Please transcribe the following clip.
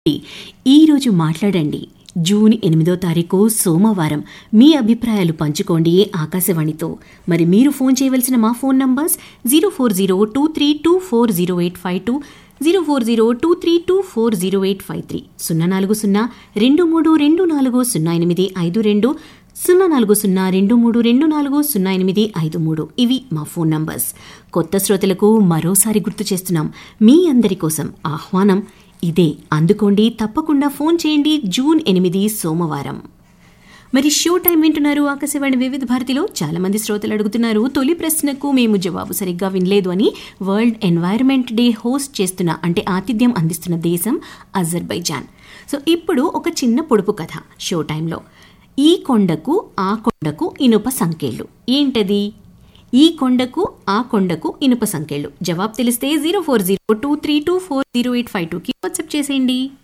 ఈరోజు మాట్లాడండి జూన్ ఎనిమిదో తారీఖు సోమవారం మీ అభిప్రాయాలు పంచుకోండి ఆకాశవాణితో మరి మీరు ఫోన్ చేయవలసిన మా phone numbers zero four zero two three two four zero eight five two zero four zero two three two four zero eight five three సున్నా నాలుగు సున్నా రెండు మూడు రెండు నాలుగు సున్నా ఎనిమిది ఐదు రెండు సున్నా నాలుగు సున్నా రెండు మూడు రెండు నాలుగు సున్నా ఎనిమిది ఐదు మూడు ఇవి మా ఫోన్ నంబర్స్ కొత్త శ్రోతలకు మరోసారి గుర్తు చేస్తున్నాం మీ అందరి కోసం ఆహ్వానం ఇదే అందుకోండి తప్పకుండా ఫోన్ చేయండి జూన్ ఎనిమిది సోమవారం మరి షో టైం వింటున్నారు ఆకాశవాణి వివిధ భారతిలో చాలా మంది శ్రోతలు అడుగుతున్నారు తొలి ప్రశ్నకు మేము జవాబు సరిగ్గా వినలేదు అని వరల్డ్ ఎన్వైరన్మెంట్ డే హోస్ట్ చేస్తున్న అంటే ఆతిథ్యం అందిస్తున్న దేశం అజర్బైజాన్ సో ఇప్పుడు ఒక చిన్న పొడుపు కథ షో టైంలో ఈ కొండకు ఆ కొండకు ఇనుప సంఖ్యలు ఏంటది ఈ కొండకు ఆ కొండకు ఇనుప సంఖ్యలు జవాబు తెలిస్తే zero four zero two three two four zero eight five టూకి వాట్సాప్ చేసేయండి